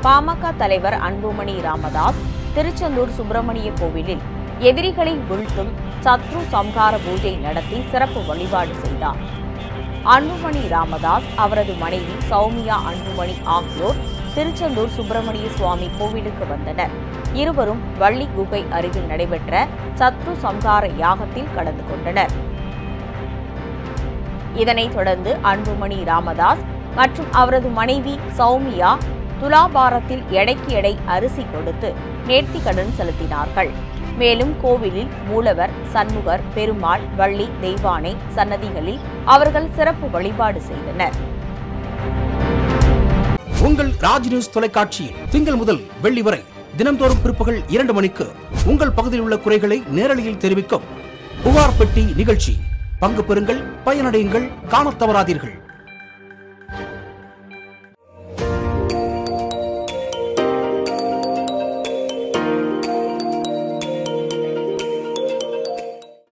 பாமக தலைவர் அன்புமணி ராமதாஸ் திருச்செந்தூர் சுப்பிரமணிய கோவிலில் எதிரிகளை வீழ்த்தும் சத்ரு சம்ஹார பூஜை நடத்தி சிறப்பு வழிபாடு செய்தார் அன்புமணி ராமதாஸ் அவரது மனைவி சௌமியா அன்புமணி ஆகியோர் திருச்செந்தூர் சுப்பிரமணிய சுவாமி கோவிலுக்கு வந்தனர் இருவரும் வள்ளி குகை அருகில் நடைபெற்ற சத்ரு சம்ஹார யாகத்தில் கலந்து கொண்டனர் இதனைத் தொடர்ந்து அன்புமணி ராமதாஸ் மற்றும் அவரது மனைவி சௌமியா துலாபாரத்தில் எடைக்கு எடை அரிசி கொடுத்து நேர்த்திக்கடன் செலுத்தினார்கள் மேலும் கோவிலில் மூலவர் சண்முகர் பெருமாள் வள்ளி தெய்வானை சன்னதிகளில் அவர்கள் சிறப்பு வழிபாடு செய்தனர் உங்கள் ராஜ் நியூஸ் தொலைக்காட்சியில் திங்கள் முதல் வெள்ளி வரை தினம்தோறும் பிற்பகல் இரண்டு மணிக்கு உங்கள் பகுதியில் உள்ள குறைகளை நேரலையில் தெரிவிக்கும் புகார் பெட்டி நிகழ்ச்சி பங்கு பெறுங்கள் பயனடையுங்கள் காணத் தவறாதீர்கள்